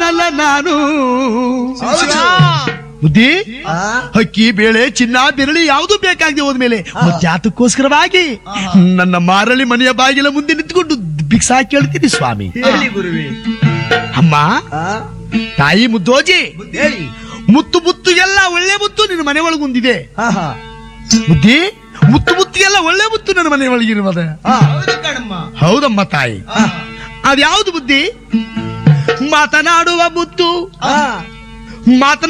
ಮಗನಲ್ಲ ನಾನು ಬುದ್ಧಿ ಅಕ್ಕಿ ಬೇಳೆ ಚಿನ್ನ ಬೆರಳಿ ಯಾವುದು ಬೇಕಾಗದೆ ಹೋದ್ಮೇಲೆ ಜಾತಕ್ಕೋಸ್ಕರವಾಗಿ ನನ್ನ ಮಾರಳಿ ಮನೆಯ ಬಾಗಿಲ ಮುಂದೆ ನಿಂತ್ಕೊಂಡು ಭಿಕ್ಷಾ ಕೇಳ್ತೀನಿ ಸ್ವಾಮಿ ಹೇಳಿ ಗುರುವೆ ಅಮ್ಮ ಆ? ತಾಯಿ ಮುದ್ದೋಜಿ ಹೇಳಿ ಮುತ್ತು ಮುತ್ತು ಎಲ್ಲ ಒಳ್ಳೆ ಮುತ್ತು ನಿನ್ನ ಮನೆ ಒಳಗೊಂದಿದೆ ಹಾ ಹಾ ಬುದ್ಧಿ ಮುತ್ತು ಮುತ್ತು ಎಲ್ಲ ಒಳ್ಳೆ ಮುತ್ತು ನನ್ನ ಮನೆ ಒಳಗಿರುವುದ ಹೌದು ಕಣಮ್ಮ ಹೌದಮ್ಮ ತಾಯಿ ಅದ್ಯಾವುದು ಬುದ್ಧಿ ಮಾತನಾಡುವ ಮುತ್ತು ಹಾ ಮಾತನಾಡುವ